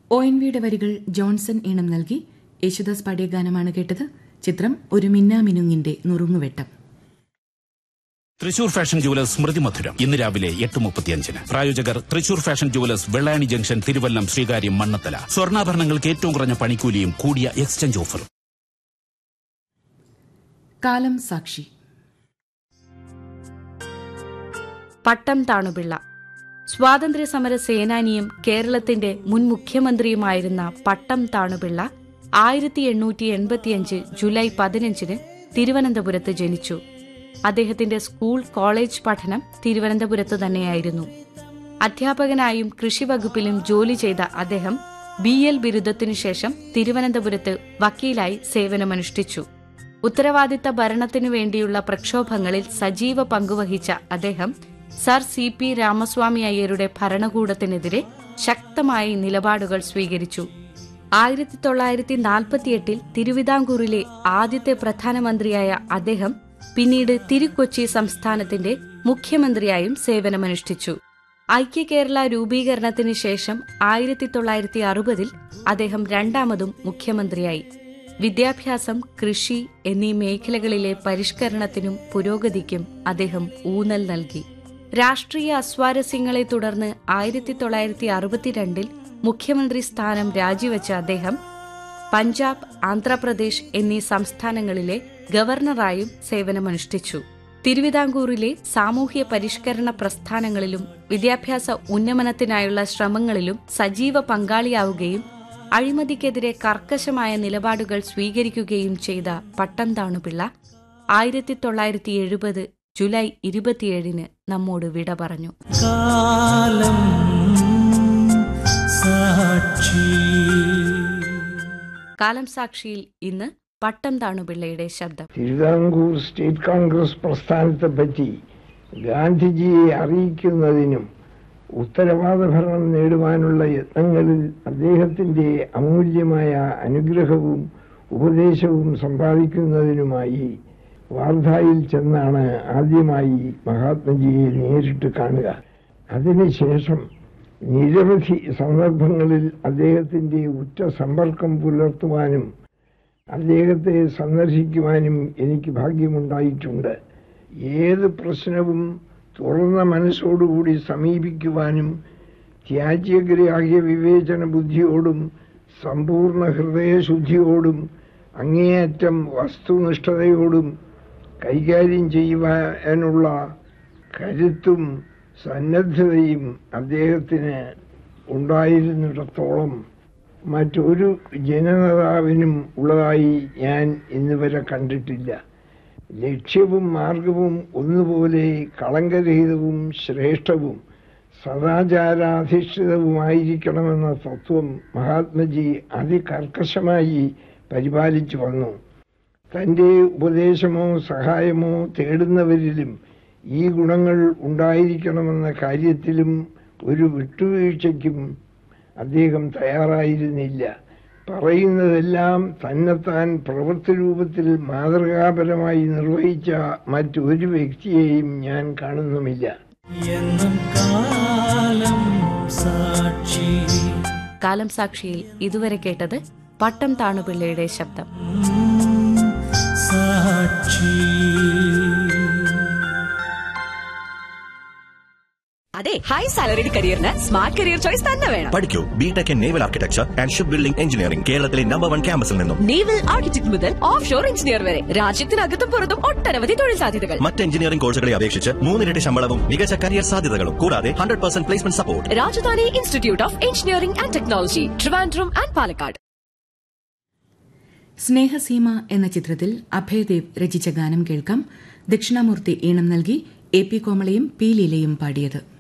O N വിയുടെ വരികൾ Johnson ഈണം നൽകി യേശുദാസ് പാടിയ ഗാനമാണ് കേട്ടത് ചിത്രം ഒരു മിന്നാമിനുങ്ങിന്റെ നുറുങ്ങുവെട്ടം തൃശൂർ ഫാഷൻ ജുവലേഴ്സ് സ്മൃതി മധുരം ഇന്ന് രാവിലെ എട്ട് മുപ്പത്തിയഞ്ചിന് പ്രായോജകർ Thrissur fashion jewellers Vellayani junction Thiruvallam Sreekaryam Mannanthala സ്വർണ്ണാഭരണങ്ങൾക്ക് ഏറ്റവും കുറഞ്ഞ പണിക്കൂലിയും കൂടിയ എക്സ്ചേഞ്ച് ഓഫറും കാലം സാക്ഷി പട്ടം താണുപിള്ള സ്വാതന്ത്ര്യസമര സേനാനിയും കേരളത്തിന്റെ മുൻ മുഖ്യമന്ത്രിയുമായിരുന്ന പട്ടം താണുപിള്ള ആയിരത്തി എണ്ണൂറ്റി എൺപത്തിയഞ്ച് ജൂലൈ പതിനഞ്ചിന് തിരുവനന്തപുരത്ത് ജനിച്ചു അദ്ദേഹത്തിന്റെ സ്കൂൾ കോളേജ് പഠനം തിരുവനന്തപുരത്ത് തന്നെയായിരുന്നു അധ്യാപകനായും കൃഷിവകുപ്പിലും ജോലി ചെയ്ത അദ്ദേഹം ബി എൽ ബിരുദത്തിനു ശേഷം തിരുവനന്തപുരത്ത് വക്കീലായി സേവനമനുഷ്ഠിച്ചു ഉത്തരവാദിത്ത ഭരണത്തിനു വേണ്ടിയുള്ള പ്രക്ഷോഭങ്ങളിൽ സജീവ പങ്കുവഹിച്ച അദ്ദേഹം സർ സി പി രാമസ്വാമി അയ്യരുടെ ഭരണകൂടത്തിനെതിരെ ശക്തമായി നിലപാടുകൾ സ്വീകരിച്ചു ആയിരത്തി തൊള്ളായിരത്തി നാൽപ്പത്തിയെട്ടിൽ തിരുവിതാംകൂറിലെ ആദ്യത്തെ പ്രധാനമന്ത്രിയായ അദ്ദേഹം പിന്നീട് തിരുക്കൊച്ചി സംസ്ഥാനത്തിന്റെ മുഖ്യമന്ത്രിയായും സേവനമനുഷ്ഠിച്ചു ഐക്യ കേരള രൂപീകരണത്തിന് ശേഷം ആയിരത്തി തൊള്ളായിരത്തി അറുപതിൽ അദ്ദേഹം രണ്ടാമതും മുഖ്യമന്ത്രിയായി വിദ്യാഭ്യാസം കൃഷി എന്നീ മേഖലകളിലെ പരിഷ്കരണത്തിനും പുരോഗതിക്കും അദ്ദേഹം ഊന്നൽ നൽകി രാഷ്ട്രീയ അസ്വാരസ്യങ്ങളെ തുടർന്ന് ആയിരത്തി തൊള്ളായിരത്തി അറുപത്തിരണ്ടിൽ മുഖ്യമന്ത്രി സ്ഥാനം രാജിവെച്ച അദ്ദേഹം പഞ്ചാബ് ആന്ധ്രാപ്രദേശ് എന്നീ സംസ്ഥാനങ്ങളിലെ ഗവർണറായും സേവനമനുഷ്ഠിച്ചു തിരുവിതാംകൂറിലെ സാമൂഹ്യ പരിഷ്കരണ പ്രസ്ഥാനങ്ങളിലും വിദ്യാഭ്യാസ ഉന്നമനത്തിനായുള്ള ശ്രമങ്ങളിലും സജീവ പങ്കാളിയാവുകയും അഴിമതിക്കെതിരെ കർക്കശമായ നിലപാടുകൾ സ്വീകരിക്കുകയും ചെയ്ത പട്ടം താണുപിള്ള ആയിരത്തി തൊള്ളായിരത്തി എഴുപത് ജൂലൈ ഇരുപത്തിയേഴിന് നമ്മോട് വിട പറഞ്ഞു കാലം സാക്ഷി കാലം സാക്ഷിയിൽ ഇന്ന് പട്ടം താണുപിള്ളയുടെ ശബ്ദം തിരുവിതാംകൂർ സ്റ്റേറ്റ് കോൺഗ്രസ് പ്രസ്ഥാനത്തെ പറ്റി ഗാന്ധിജിയെ അറിയിക്കുന്നതിനും ഉത്തരവാദ ഭരണം നേടുവാനുള്ള യത്നങ്ങളിൽ അദ്ദേഹത്തിന്റെ അമൂല്യമായ അനുഗ്രഹവും ഉപദേശവും സമ്പാദിക്കുന്നതിനുമായി വാർധായിൽ ചെന്നാണ് ആദ്യമായി മഹാത്മജിയെ നേരിട്ട് കാണുക അതിനുശേഷം നിരവധി സന്ദർഭങ്ങളിൽ അദ്ദേഹത്തിന്റെ ഉറ്റ സമ്പർക്കം പുലർത്തുവാനും അദ്ദേഹത്തെ സന്ദർശിക്കുവാനും എനിക്ക് ഭാഗ്യമുണ്ടായിട്ടുണ്ട് ഏത് പ്രശ്നവും തുറന്ന മനസ്സോടുകൂടി സമീപിക്കുവാനും ത്യാജ്യഗ്രാഹ്യ വിവേചന ബുദ്ധിയോടും സമ്പൂർണ്ണ ഹൃദയശുദ്ധിയോടും അങ്ങേയറ്റം വസ്തുനിഷ്ഠതയോടും കൈകാര്യം ചെയ്യുവാനുള്ള കരുത്തും സന്നദ്ധതയും അദ്ദേഹത്തിന് ഉണ്ടായിരുന്നിടത്തോളം മറ്റൊരു ജനനേതാവിനും ഉള്ളതായി ഞാൻ ഇന്നുവരെ കണ്ടിട്ടില്ല ലക്ഷ്യവും മാർഗവും ഒന്നുപോലെ കളങ്കരഹിതവും ശ്രേഷ്ഠവും സദാചാരാധിഷ്ഠിതവുമായിരിക്കണമെന്ന തത്വം മഹാത്മജി അതികർക്കശമായി പരിപാലിച്ചു വന്നു തന്റെ ഉപദേശമോ സഹായമോ തേടുന്നവരിലും ഈ ഗുണങ്ങൾ ഉണ്ടായിരിക്കണമെന്ന കാര്യത്തിലും ഒരു വിട്ടുവീഴ്ചയ്ക്കും അദ്ദേഹം തയ്യാറായിരുന്നില്ല പറയുന്നതെല്ലാം തന്നെത്താൻ പ്രവൃത്തി രൂപത്തിൽ മാതൃകാപരമായി നിർവഹിച്ച മറ്റൊരു വ്യക്തിയെയും ഞാൻ കാണുന്നുമില്ല എന്നും കാലം സാക്ഷി കാലം സാക്ഷിയിൽ ഇതുവരെ കേട്ടത് പട്ടം താണുപിള്ളയുടെ ശബ്ദം സാക്ഷി അതെ ഹൈ സാലറിഡ് കരിയറിന് സ്മാർട്ട് കരിയർ ചോയ്സ് തന്നെ വേണം പഠിക്കൂ B Tech in naval architecture and ship building engineering കേരളത്തിലെ നമ്പർ വൺ ക്യാമ്പസിൽ നിന്നും നേവൽ ആർക്കിടെക്ട് മുതൽ ഓഫ് ഷോർ എഞ്ചിനീയർ വരെ രാജ്യത്തിനകത്തും പുറത്തും ഒട്ടനവധി തൊഴിൽ സാധ്യതകൾ മറ്റ് എഞ്ചിനീയറിംഗ് കോഴ്സുകളെ അപേക്ഷിച്ച് മൂന്നിരട്ടി ശമ്പളവും മികച്ച കരിയർ സാധ്യതകളും കൂടാതെ hundred percent placement support Rajadhani institute of engineering and technology Trivandrum and Palakkad Snehaseema എന്ന ചിത്രത്തിൽ അഭയദേവ് രചിച്ച ഗാനം കേൾക്കാം ദക്ഷിണാമൂർത്തി ഈണം നൽകി എ പി കോമളയും പി ലീലയും പാടിയത്